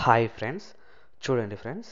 hi friends చూడండి friends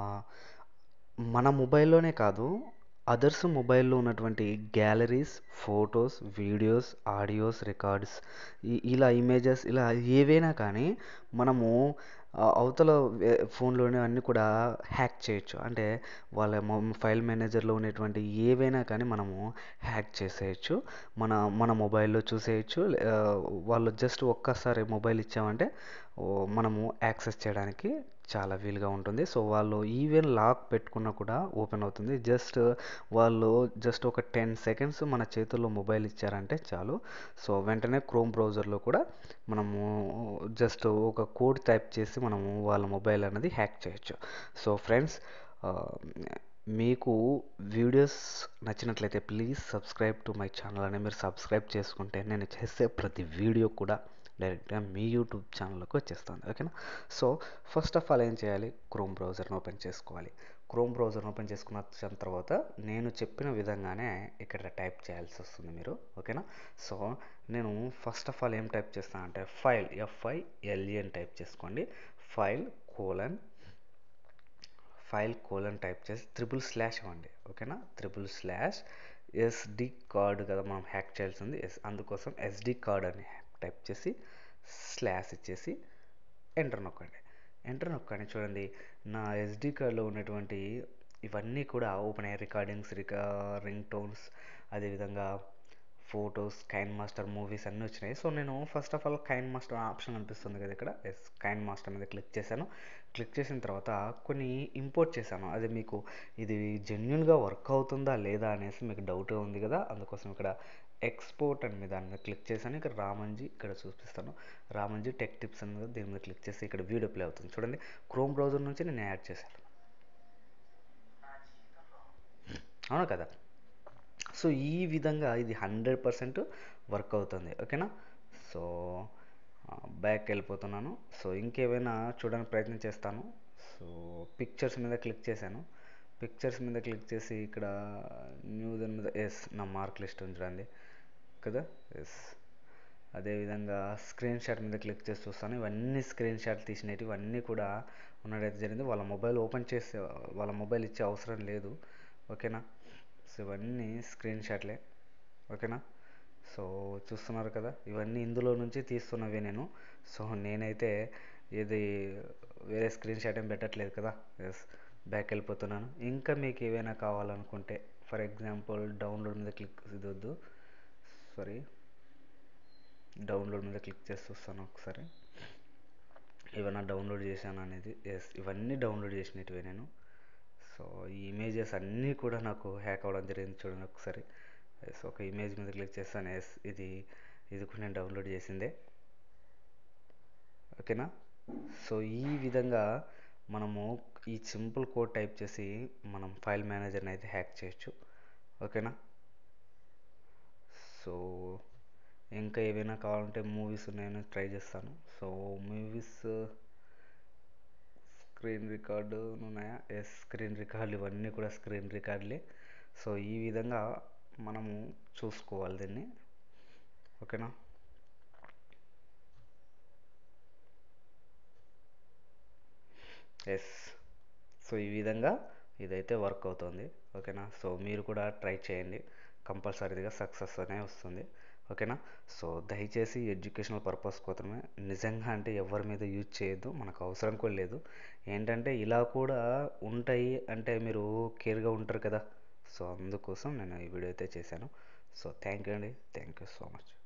మన మొబైల్లోనే కాదు అదర్స్ మొబైల్లో ఉన్నటువంటి galleries photos videos audios records ఇలా ఇమేజెస్ ఇలా ఏవైనా కానీ మనము ఆ, అవతల వే- ఫోన్లోనే అన్నీ కూడా హ్యాక్ చేయొచ్చు అంటే వాళ్ళ మొ- ఫైల్ మేనేజర్లో ఉన్నటువంటి ఏవైనా కానీ మనము హ్యాక్ చేసేయచ్చు మన మన మొబైల్లో చూసేయచ్చు లే- ఆ, వాళ్ళు జస్ట్ ఒక్కసారి మొబైల్ ఇచ్చామంటే ఓ, మనము యాక్సెస్ చేయడానికి చాలా వీలుగా ఉంటుంది సో వాళ్ళు ఈవెన్ లాక్ పెట్టుకున్నా కూడా ఓపెన్ అవుతుంది జస్ట్ వాళ్ళు జస్ట్ ఒక టెన్ సెకండ్స్ మన చేతుల్లో మొబైల్ ఇచ్చారంటే చాలు సో వెంటనే క్రోమ్ బ్రౌజర్లో కూడా మనము జస్ట్ ఒక కోడ్ టైప్ చేసి మనము వాళ్ళ మొబైల్ అనేది హ్యాక్ చేయొచ్చు సో ఫ్రెండ్స్ మీకు వీడియోస్ నచ్చినట్లయితే please subscribe to my channel అని మీరు సబ్స్క్రైబ్ చేసుకుంటే నేను చేసే ప్రతి వీడియో కూడా డైరెక్ట్గా మీ యూట్యూబ్ ఛానల్లోకి వచ్చేస్తుంది ఓకేనా సో ఫస్ట్ ఆఫ్ ఆల్ ఏం చేయాలి క్రోమ్ బ్రౌజర్ని ఓపెన్ చేసుకోవాలి క్రోమ్ బ్రౌజర్ని ఓపెన్ చేసుకున్న తర్వాత నేను చెప్పిన విధంగానే ఇక్కడ టైప్ చేయాల్సి వస్తుంది మీరు ఓకేనా సో నేను ఫస్ట్ ఆఫ్ ఆల్ ఏం టైప్ చేస్తాను అంటే ఫైల్ ఎఫ్ఐఎల్ఈ అని టైప్ చేసుకోండి file colon file colon type చేసి త్రిబుల్ స్లాష్ ఇవ్వండి ఓకేనా త్రిబుల్ స్లాష్ ఎస్డి కార్డ్ కదా మనం హ్యాక్ చేయాల్సింది ఎస్ అందుకోసం ఎస్డి కార్డ్ అని టైప్ చేసి స్లాష్ ఇచ్చేసి ఎంటర్ నొక్కండి ఎంటర్ నొక్కండి చూడండి నా ఎస్డి కార్డ్లో ఉన్నటువంటి ఇవన్నీ కూడా ఓపెన్ అయ్యే రికార్డింగ్స్ రికా రింగ్ టోన్స్ అదేవిధంగా ఫొటోస్ కైన్ మాస్టర్ మూవీస్ అన్నీ వచ్చినాయి సో నేను first of all KineMaster option అనిపిస్తుంది కదా ఇక్కడ ఎస్ కైన్ మాస్టర్ మీద క్లిక్ చేశాను క్లిక్ చేసిన తర్వాత కొన్ని ఇంపోర్ట్ చేశాను అది మీకు ఇది జెన్యున్గా వర్క్ అవుతుందా లేదా అనేసి మీకు డౌట్ ఉంది కదా అందుకోసం ఇక్కడ ఎక్స్పోర్ట్ అని మీద దాని మీద క్లిక్ చేశాను ఇక్కడ రామంజీ ఇక్కడ చూపిస్తాను రామంజీ టెక్ టిప్స్ అని మీద దీని మీద క్లిక్ చేసి ఇక్కడ వీడియో ప్లే అవుతుంది చూడండి క్రోమ్ బ్రౌజర్ నుంచి నేను యాడ్ చేశాను అవును కదా సో ఈ విధంగా ఇది హండ్రెడ్ పర్సెంట్ వర్క్ అవుతుంది ఓకేనా సో బ్యాక్ వెళ్ళిపోతున్నాను సో ఇంకేమైనా చూడడానికి ప్రయత్నం చేస్తాను సో పిక్చర్స్ మీద క్లిక్ చేశాను పిక్చర్స్ మీద క్లిక్ చేసి ఇక్కడ న్యూ దాని మీద ఎస్ నా మార్క్ లిస్ట్ ఉంచండి కదా ఎస్ అదేవిధంగా స్క్రీన్ షాట్ మీద క్లిక్ చేసి చూస్తాను ఇవన్నీ స్క్రీన్ షాట్ తీసినవి ఇవన్నీ కూడా ఉన్నట్టయితే జరిగింది వాళ్ళ మొబైల్ ఓపెన్ చేసే వాళ్ళ మొబైల్ ఇచ్చే అవసరం లేదు ఓకేనా సో ఇవన్నీ స్క్రీన్ షాట్లే ఓకేనా సో చూస్తున్నారు కదా ఇవన్నీ ఇందులో నుంచి తీస్తున్నవే నేను సో నేనైతే ఇది వేరే స్క్రీన్ షాట్ ఏం పెట్టట్లేదు కదా ఎస్ బ్యాక్ వెళ్ళిపోతున్నాను ఇంకా మీకు ఏవైనా కావాలనుకుంటే ఫర్ ఎగ్జాంపుల్ డౌన్లోడ్ మీద క్లిక్ ఇది వద్దు సారీ డౌన్లోడ్ మీద క్లిక్ చేసి చూస్తాను ఒకసారి ఏమైనా డౌన్లోడ్ చేశాను అనేది ఎస్ ఇవన్నీ డౌన్లోడ్ చేసినట్టువే నేను సో ఈ ఇమేజెస్ అన్నీ కూడా నాకు హ్యాక్ అవ్వడం జరిగింది చూడండి ఒకసారి ఎస్ ఒక ఇమేజ్ మీద క్లిక్ చేస్తాను ఎస్ ఇది ఇది కూడా నేను డౌన్లోడ్ చేసిందే ఓకేనా సో ఈ విధంగా మనము ఈ సింపుల్ కోడ్ టైప్ చేసి మనం ఫైల్ మేనేజర్ని అయితే హ్యాక్ చేయొచ్చు ఓకేనా సో ఇంకా ఏవైనా కావాలంటే మూవీస్ ఉన్నాయని ట్రై చేస్తాను సో మూవీస్ స్క్రీన్ రికార్డు ఉన్నాయా ఎస్ స్క్రీన్ రికార్డులు ఇవన్నీ కూడా స్క్రీన్ రికార్డులే సో ఈ విధంగా మనము చూసుకోవాలి దీన్ని ఓకేనా ఎస్ సో ఈ విధంగా ఇదైతే వర్క్ అవుతుంది ఓకేనా సో మీరు కూడా ట్రై చేయండి కంపల్సరీగా సక్సెస్ అనే వస్తుంది ఓకేనా సో దయచేసి ఎడ్యుకేషనల్ పర్పస్ కోసమే నిజంగా అంటే ఎవరి మీద యూజ్ చేయొద్దు మనకు అవసరం కూడా లేదు ఏంటంటే ఇలా కూడా ఉంటాయి అంటే మీరు కేర్గా ఉంటారు కదా సో అందుకోసం నేను ఈ వీడియో అయితే చేశాను సో థ్యాంక్ యూ అండి థ్యాంక్ యూ సో మచ్